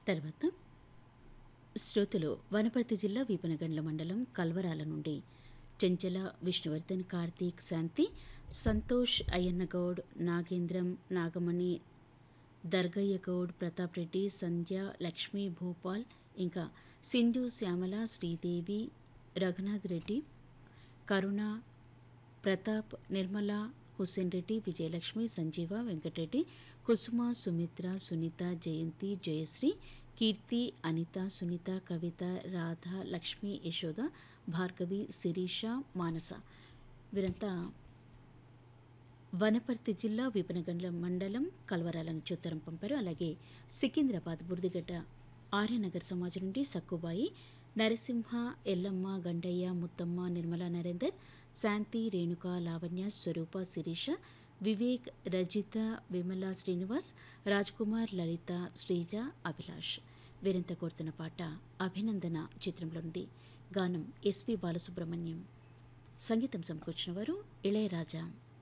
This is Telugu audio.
తర్వాత శ్రోతలు వనపర్తి జిల్లా వీపనగండ్ల మండలం కల్వరాల నుండి చెంచల విష్ణువర్ధన్ కార్తీక్ శాంతి సంతోష్ అయ్యన్నగౌడ్ నాగేంద్రం నాగమణి దర్గయ్య గౌడ్ ప్రతాప్ రెడ్డి సంధ్య లక్ష్మీ భూపాల్ ఇంకా సింధు శ్యామల శ్రీదేవి రఘునాథ్ రెడ్డి కరుణ ప్రతాప్ నిర్మల హుస్సేన్ రెడ్డి విజయలక్ష్మి సంజీవ వెంకటరెడ్డి కుసుమ సుమిత్ర సునీత జయంతి జయశ్రీ కీర్తి అనిత సునీత కవిత రాధ లక్ష్మి యశోద భార్గవి శిరీష మానస వీరంతా వనపర్తి జిల్లా విపనగండ్ల మండలం కల్వరాల నుంచి ఉత్తరం పంపారు అలాగే సికింద్రాబాద్ బుర్దిగడ్డ ఆర్యనగర్ సమాజం నుండి సక్కుబాయి నరసింహ ఎల్లమ్మ గండయ్య ముత్తమ్మ నిర్మలా నరేందర్ శాంతి రేణుక లావణ్య స్వరూప శిరీష వివేక్ రజిత విమల శ్రీనివాస్ రాజ్కుమార్ లలిత శ్రీజ అభిలాష్ వీరంతా కోరుతున్న పాట అభినందన చిత్రంలో ఉంది గానం ఎస్పి బాలసుబ్రహ్మణ్యం సంగీతం సమకూర్చిన వారు ఇళయరాజా